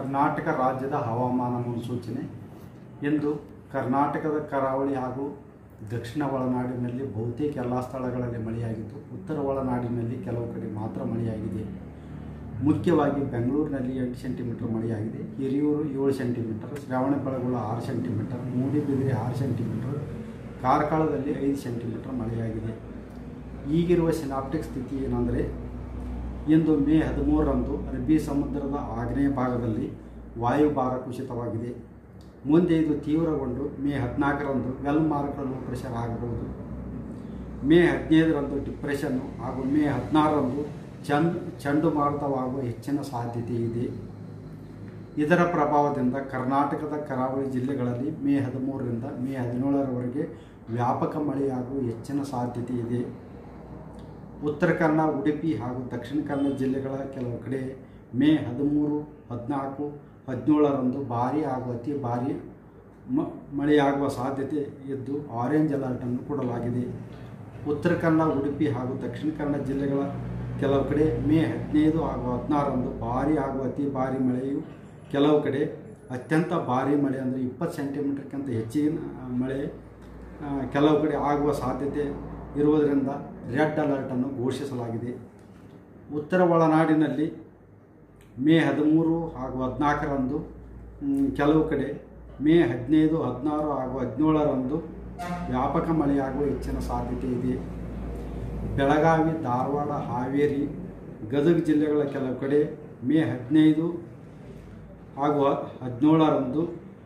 ಕರ್ನಾಟಕ ರಾಜ್ಯದ ಹವಾಮಾನ ಮುನ್ಸೂಚನೆ ಎಂದು ಕರ್ನಾಟಕದ ಕರಾವಳಿ ಹಾಗೂ ದಕ್ಷಿಣ ಒಳನಾಡಿನಲ್ಲಿ ಬಹುತೇಕ ಎಲ್ಲ ಸ್ಥಳಗಳಲ್ಲಿ ಮಳೆಯಾಗಿದ್ದು ಉತ್ತರ ಒಳನಾಡಿನಲ್ಲಿ ಕೆಲವು ಕಡೆ ಮಾತ್ರ ಮಳೆಯಾಗಿದೆ ಮುಖ್ಯವಾಗಿ ಬೆಂಗಳೂರಿನಲ್ಲಿ ಎಂಟು ಸೆಂಟಿಮೀಟರ್ ಮಳೆಯಾಗಿದೆ ಹಿರಿಯೂರು ಏಳು ಸೆಂಟಿಮೀಟರ್ ಶ್ರವಣಬೆಳಗೊಳ ಆರು ಸೆಂಟಿಮೀಟರ್ ಮೂಡಿಬಿದಿರೆ ಆರು ಸೆಂಟಿಮೀಟರ್ ಕಾರ್ಕಳದಲ್ಲಿ ಐದು ಸೆಂಟಿಮೀಟರ್ ಮಳೆಯಾಗಿದೆ ಈಗಿರುವ ಸಿನಾಪ್ಟಿಕ್ ಸ್ಥಿತಿ ಏನೆಂದರೆ ಇಂದು ಮೇ ಹದಿಮೂರರಂದು ಅರಬ್ಬಿ ಸಮುದ್ರದ ಆಗ್ನೇಯ ಭಾಗದಲ್ಲಿ ವಾಯುಭಾರ ಕುಸಿತವಾಗಿದೆ ಮುಂದೆ ಇದು ತೀವ್ರಗೊಂಡು ಮೇ ಹದಿನಾಲ್ಕರಂದು ವೆಲ್ ಮಾರ್ಕ್ ಲೋ ಪ್ರೆಷರ್ ಆಗಬಹುದು ಮೇ ಹದಿನೈದರಂದು ಡಿಪ್ರೆಷನ್ನು ಹಾಗೂ ಮೇ ಹದಿನಾರರಂದು ಚಂದ್ ಚಂಡುಮಾರುತವಾಗುವ ಹೆಚ್ಚಿನ ಸಾಧ್ಯತೆ ಇದೆ ಇದರ ಪ್ರಭಾವದಿಂದ ಕರ್ನಾಟಕದ ಕರಾವಳಿ ಜಿಲ್ಲೆಗಳಲ್ಲಿ ಮೇ ಹದಿಮೂರರಿಂದ ಮೇ ಹದಿನೇಳರವರೆಗೆ ವ್ಯಾಪಕ ಮಳೆಯಾಗುವ ಹೆಚ್ಚಿನ ಸಾಧ್ಯತೆ ಇದೆ ಉತ್ತರ ಕನ್ನಡ ಉಡುಪಿ ಹಾಗೂ ದಕ್ಷಿಣ ಕನ್ನಡ ಜಿಲ್ಲೆಗಳ ಕೆಲವು ಕಡೆ ಮೇ ಹದಿಮೂರು ಹದಿನಾಲ್ಕು ಹದಿನೇಳರಂದು ಭಾರೀ ಹಾಗೂ ಅತಿ ಭಾರೀ ಮ ಮಳೆಯಾಗುವ ಸಾಧ್ಯತೆ ಇದ್ದು ಆರೆಂಜ್ ಅಲರ್ಟನ್ನು ಕೊಡಲಾಗಿದೆ ಉತ್ತರ ಕನ್ನಡ ಉಡುಪಿ ಹಾಗೂ ದಕ್ಷಿಣ ಕನ್ನಡ ಜಿಲ್ಲೆಗಳ ಕೆಲವು ಕಡೆ ಮೇ ಹದಿನೈದು ಹಾಗೂ ಹದಿನಾರರಂದು ಭಾರೀ ಹಾಗೂ ಅತಿ ಭಾರೀ ಮಳೆಯು ಕೆಲವು ಕಡೆ ಅತ್ಯಂತ ಭಾರೀ ಮಳೆ ಅಂದರೆ ಇಪ್ಪತ್ತು ಸೆಂಟಿಮೀಟರ್ಗಿಂತ ಹೆಚ್ಚಿನ ಮಳೆ ಆ, ಕೆಲವು ಕಡೆ ಆಗುವ ಸಾಧ್ಯತೆ ಇರುವುದರಿಂದ ರೆಡ್ ಅಲರ್ಟನ್ನು ಘೋಷಿಸಲಾಗಿದೆ ಉತ್ತರ ಒಳನಾಡಿನಲ್ಲಿ ಮೇ ಹದಿಮೂರು ಹಾಗೂ ಹದಿನಾಲ್ಕರಂದು ಮ್, ಕೆಲವು ಕಡೆ ಮೇ ಹದಿನೈದು ಹದಿನಾರು ಹಾಗೂ ಹದಿನೇಳರಂದು ವ್ಯಾಪಕ ಮಳೆಯಾಗುವ ಹೆಚ್ಚಿನ ಸಾಧ್ಯತೆ ಇದೆ ಬೆಳಗಾವಿ ಧಾರವಾಡ ಹಾವೇರಿ ಗದಗ ಜಿಲ್ಲೆಗಳ ಕೆಲವು ಕಡೆ ಮೇ ಹದಿನೈದು ಹಾಗೂ ಹದಿನೇಳರಂದು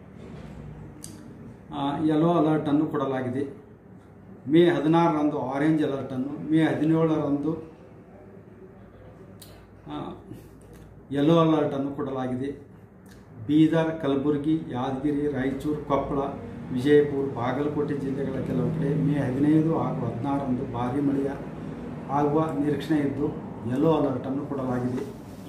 ಯೆಲ್ಲೋ ಅಲರ್ಟನ್ನು ಕೊಡಲಾಗಿದೆ ಮೇ ಹದಿನಾರರಂದು ಆರೆಂಜ್ ಅಲರ್ಟನ್ನು ಮೇ ಹದಿನೇಳರಂದು ಯೆಲ್ಲೋ ಅಲರ್ಟನ್ನು ಕೊಡಲಾಗಿದೆ ಬೀದರ್ ಕಲಬುರಗಿ ಯಾದಗಿರಿ ರಾಯಚೂರು ಕೊಪ್ಪಳ ವಿಜಯಪುರ ಬಾಗಲಕೋಟೆ ಜಿಲ್ಲೆಗಳ ಕೆಲವು ಕಡೆ ಮೇ ಹದಿನೈದು ಹಾಗೂ ಹದಿನಾರರಂದು ಭಾರೀ ಮಳೆಯ ಆಗುವ ನಿರೀಕ್ಷಣೆ ಇದ್ದು ಯೆಲ್ಲೋ ಅಲರ್ಟನ್ನು ಕೊಡಲಾಗಿದೆ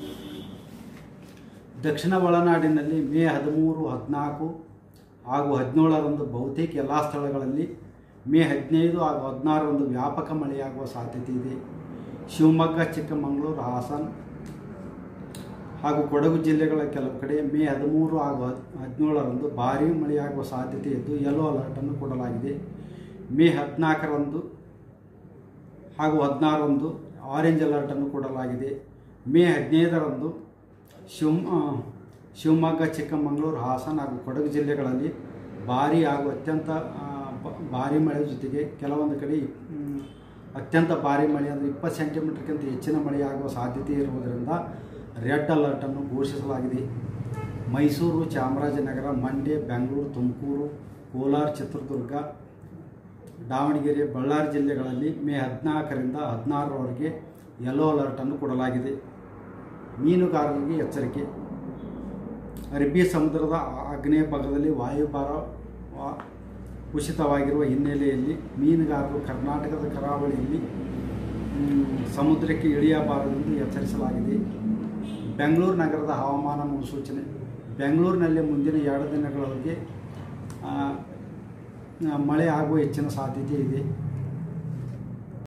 ದಕ್ಷಿಣ ಒಳನಾಡಿನಲ್ಲಿ ಮೇ ಹದಿಮೂರು ಹದಿನಾಲ್ಕು ಹಾಗೂ ಹದಿನೇಳರಂದು ಬಹುತೇಕ ಎಲ್ಲ ಸ್ಥಳಗಳಲ್ಲಿ ಮೇ ಹದಿನೈದು ಹಾಗೂ ಹದಿನಾರರಂದು ವ್ಯಾಪಕ ಮಳೆಯಾಗುವ ಸಾಧ್ಯತೆ ಇದೆ ಶಿವಮೊಗ್ಗ ಚಿಕ್ಕಮಗಳೂರು ಹಾಸನ ಹಾಗೂ ಕೊಡಗು ಜಿಲ್ಲೆಗಳ ಕೆಲವು ಕಡೆ ಮೇ ಹದಿಮೂರು ಹಾಗೂ ಹದ್ ಹದಿನೇಳರಂದು ಭಾರೀ ಮಳೆಯಾಗುವ ಸಾಧ್ಯತೆ ಇದ್ದು ಯೆಲ್ಲೋ ಅಲರ್ಟನ್ನು ಕೊಡಲಾಗಿದೆ ಮೇ ಹದಿನಾಲ್ಕರಂದು ಹಾಗೂ ಹದಿನಾರರಂದು ಆರೆಂಜ್ ಅಲರ್ಟನ್ನು ಕೊಡಲಾಗಿದೆ ಮೇ ಹದಿನೈದರಂದು ಶಿವ ಶಿವಮೊಗ್ಗ ಚಿಕ್ಕಮಗಳೂರು ಹಾಸನ ಹಾಗೂ ಕೊಡಗು ಜಿಲ್ಲೆಗಳಲ್ಲಿ ಭಾರೀ ಹಾಗೂ ಅತ್ಯಂತ ಆ, ಬ- ಭಾರೀ ಮಳೆ ಜೊತೆಗೆ ಕೆಲವೊಂದು ಕಡೆ ಮ್, ಅತ್ಯಂತ ಭಾರೀ ಮಳೆ ಅಂದರೆ ಇಪ್ಪತ್ತು ಸೆಂಟಿಮೀಟರ್ಗಿಂತ ಹೆಚ್ಚಿನ ಮಳೆಯಾಗುವ ಸಾಧ್ಯತೆ ಇರುವುದರಿಂದ ರೆಡ್ ಅಲರ್ಟನ್ನು ಘೋಷಿಸಲಾಗಿದೆ ಮೈಸೂರು ಚಾಮರಾಜನಗರ ಮಂಡ್ಯ ಬೆಂಗಳೂರು ತುಮಕೂರು ಕೋಲಾರ ಚಿತ್ರದುರ್ಗ ದಾವಣಗೆರೆ ಬಳ್ಳಾರಿ ಜಿಲ್ಲೆಗಳಲ್ಲಿ ಮೇ ಹದಿನಾಲ್ಕರಿಂದ ಹದಿನಾರರವರೆಗೆ ಯೆಲ್ಲೋ ಅಲರ್ಟನ್ನು ಕೊಡಲಾಗಿದೆ ಮೀನುಗಾರರಿಗೆ ಎಚ್ಚರಿಕೆ ಅರಬ್ಬಿ ಸಮುದ್ರದ ಆಗ್ನೇಯ ಭಾಗದಲ್ಲಿ ವಾಯುಭಾರ ವಾ- ಕುಸಿತವಾಗಿರುವ ಹಿನ್ನೆಲೆಯಲ್ಲಿ ಮೀನುಗಾರರು ಕರ್ನಾಟಕದ ಕರಾವಳಿಯಲ್ಲಿ ಮ್, ಸಮುದ್ರಕ್ಕೆ ಇಳಿಯಬಾರದೆಂದು ಎಚ್ಚರಿಸಲಾಗಿದೆ ಬೆಂಗಳೂರು ನಗರದ ಹವಾಮಾನ ಮುನ್ಸೂಚನೆ ಬೆಂಗಳೂರಿನಲ್ಲಿ ಮುಂದಿನ ಎರಡು ದಿನಗಳವರೆಗೆ ಆ, ಆ, ಮಳೆ ಆಗುವ ಹೆಚ್ಚಿನ ಸಾಧ್ಯತೆ ಇದೆ